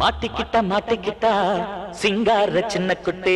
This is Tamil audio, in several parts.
மாட்டிக்கிட்ட மாட்டிக்கிட்டா சிங்கார சின்ன குட்டி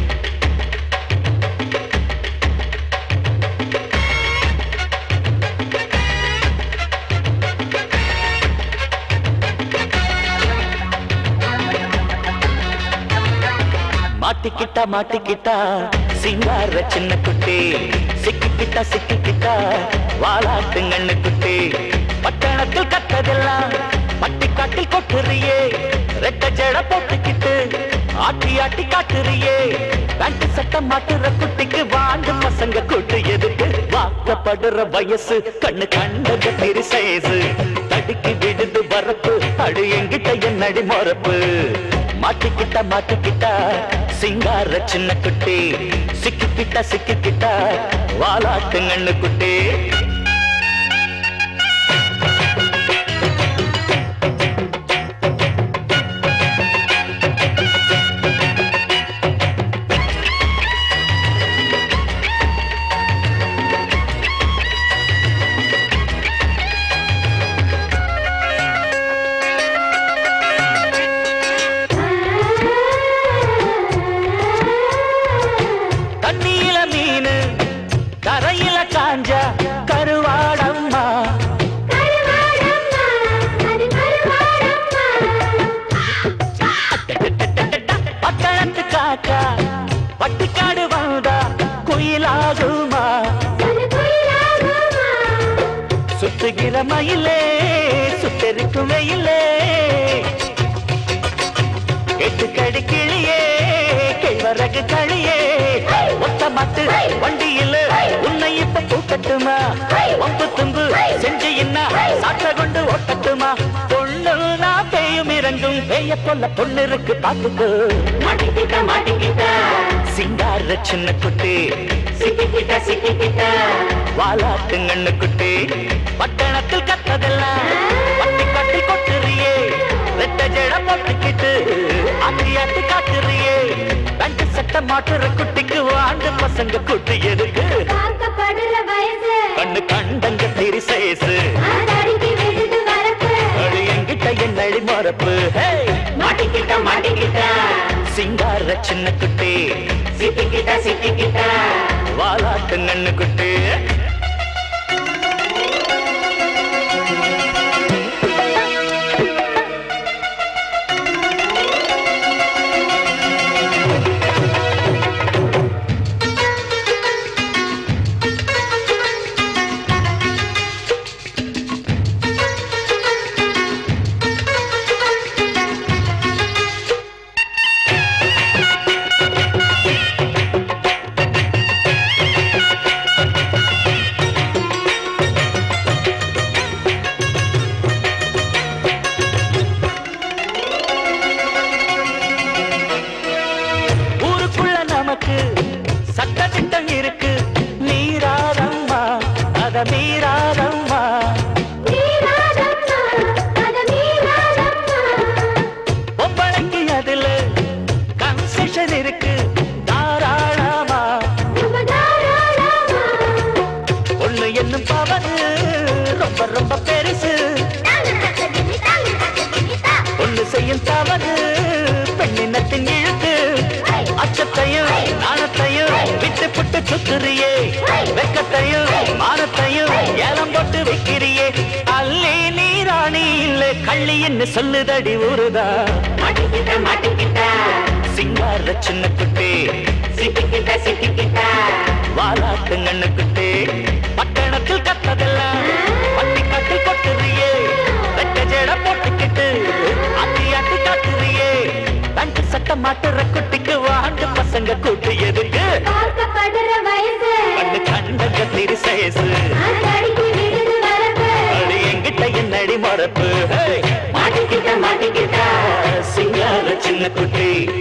மாட்டிக்கிட்டா மாட்டிக்கிட்டா சிங்கார சின்ன குட்டி சிக்கிக்கிட்டா சிக்கிக்கிட்டா வாலாட்டுங்கண்ணு குட்டி பட்டணத்தில் கத்ததெல்லாம் பட்டிக்காட்டில் கொட்டுறியே ரெட்ட ஜட போட்டுக்கிட்டு ஆட்டி ஆட்டி காட்டுறியே பேண்ட் சட்டம் மாட்டுற குட்டிக்கு வாண்டு பசங்க கூட்டு எதுக்கு வாக்கப்படுற வயசு கண்ணு கண்டது பெரு சைஸு தடுக்கி விடுது வரப்பு அடு எங்கிட்ட என்னடி மொறப்பு மாட்டிக்கிட்ட மாட்டிக்கிட்டா சிங்கார சின்ன குட்டி சிக்கிக்கிட்ட சிக்கிக்கிட்டா வாலாட்டுங்கண்ணு குட்டி தண்ணியில மீனு கரையில காஞ்சா கருவாடம்மா பட்டணத்து காக்கா பட்டிக்காடு வந்தா குயிலாகுமா சுத்துகிற மயிலே சுத்தரிக்கும் வெயிலே எட்டு கடி கிளியே கைவரகு களியே ஒத்த மாட்டு வண்டியில் உன்னை இப்ப பூக்கட்டுமா ஒம்பு தும்பு செஞ்சு என்ன சாற்ற கொண்டு ஓட்டட்டுமா பொண்ணு நான் பேயும் இறங்கும் பேய கொல்ல பொண்ணு இருக்கு பாத்துக்கு மாட்டிக்கிட்ட மாட்டிக்கிட்ட சிங்கார சின்ன குட்டி சிக்கிக்கிட்ட சிக்கிக்கிட்ட வாலாட்டுங்கண்ணு குட்டி பட்டணத்தில் கத்ததெல்லாம் பட்டி கட்டி கொட்டுறியே ரெட்ட ஜட போட்டுக்கிட்டு ஆட்டி ஆட்டி காட்டுறியே ரெண்டு சட்டை மாட்டுற குட்டிக்கு வாண்டு பசங்க குட்டி எதுக்கு பார்க்கப்படுற வயசு கண்ணு கண்டங்க திரி சேசு ஆடாடிக்கு விழுது வரப்பு அடி எங்கிட்ட என்னடி மறப்பு ஹே மாட்டிக்கிட்ட மாட்டிக்கிட்ட சிங்கார சின்ன குட்டி சிக்கிக்கிட்ட சிக்கிக்கிட்ட வாலாட்டுங்கண்ணு குட்டி ஊருக்குள்ள நமக்கு சட்ட திட்டம் இருக்கு மீறாதம்மா அத மீறாதம்மா நீராடம்மா அத நீராடம்மா பொம்பளைக்கு அதுல கன்செஷன் இருக்கு தாராளமா ரொம்ப தாராளமா ஒண்ணு என்னும் பவரு ரொம்ப ரொம்ப பெருசு தாங்க தக்கதிமி தாங்க தக்கதிமி தா ஒண்ணு செய்யும் தவறு பெண்ணினத்தின் இழுக்கு அச்சத்தையும் நாணத்தையும் விட்டு புட்டு சுத்துறியே வெக்கத்தையும் மானத்தையும் ஏலம் போட்டு வைக்கிறியே அல்லி நீராணி இல்ல கள்ளின்னு சொல்லுதடி ஊருதா மாட்டிக்கிட்ட மாட்டிக்கிட்ட சிங்கார சின்ன குட்டி சிக்கிக்கிட்ட சிக்கிக்கிட்ட வாலாட்டுங்கண்ணு குட்டி பட்டணத்தில் கத்ததெல்லாம் பட்டிக்காட்டில் கொட்டுறியே ரெட்ட ஜட போட்டுக்கிட்டு ஆட்டி ஆட்டி காட்டுறியே பேண்ட் சட்டை மாட்டுற குட்டிக்கு வாண்டு பசங்க கூட்டு எதுக்கு பார்க்கப்படுற வயசு கண்ணு கண்ட கத்திரி சைஸு ஆடாடிக்கு விழுது வரப்பு அடி எங்கிட்ட என்னடி மறப்பு ஹே! மாட்டிக்கிட்ட மாட்டிக்கிட்ட சிங்கார சின்ன குட்டி